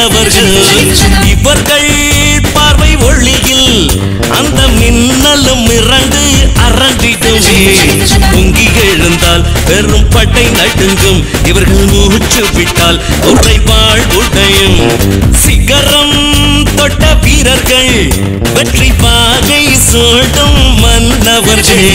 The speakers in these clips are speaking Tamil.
மன்னவர்கள் இவர்கள் பார்வை ஒளியில் அந்த மின்னலும் மிரண்டு அரண்டிடுமே பொங்கி எழுந்தால் பெரும் பட்டை நடுங்கும் இவர்கள் மூச்சு விட்டால் உரை வாழ்வுடையும் சிகரம் தொட்ட வீரர்கள் வெற்றி பாகை சூடும் மன்னவர்கள்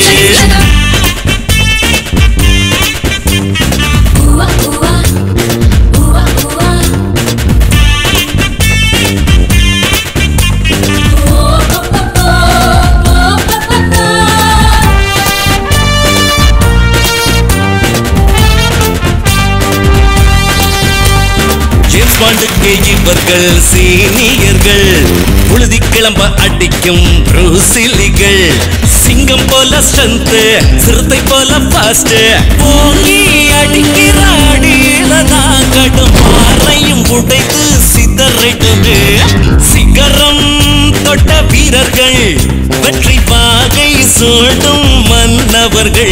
ஜேம்ஸ் பாண்டுக்கு இவர்கள் சீனியர்கள் புழுதி கிளம்ப அடிக்கும் ப்ரூசிலிகள் சிங்கம் போல ஸ்ட்ரென்த் சிறுத்தை போல ஃபாஸ்ட் ஓங்கி அடிக்கிற அடியில நான் கடும் பாறையும் உடைத்து சிதறிடுது சிகரம் தொட்ட வீரர்கள் வெற்றி பாகை சூடும் மன்னவர்கள்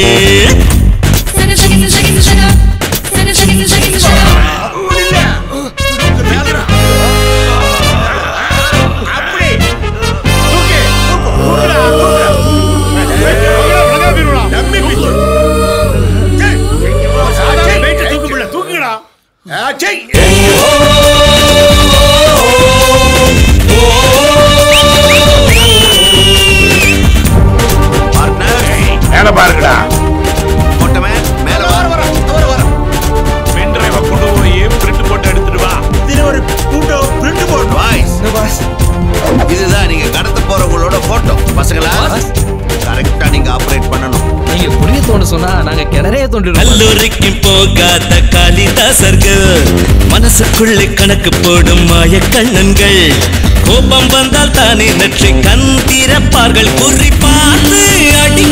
மேல பாருங்கடா மொட்டமே மேல வர வர வர வர பென்டிரைவ கொண்டு போய் பிரிண்ட் போட்டு எடுத்துட்டு வா ஒரு கூட்டோ பிரிண்ட் போட் வாய்ஸ் இதுதான் நீங்க கடத்த போறவங்களோட போட்டோ பசங்களா கரெக்டா நீங்க ஆபரேட் பண்ணணும் நீங்க புளிய தோண்டு சொன்னா நாங்க கிணறைய தோண்டிடுவோம் கல்லூரிக்கு போகாத காளிதாசர்கள் மனசுக்குள்ளே கணக்கு போடும் மாய கண்ணன்கள் கோபம் வந்தால் தானே நெற்றி கண் திறப்பார்கள் குறி பார்த்து அடி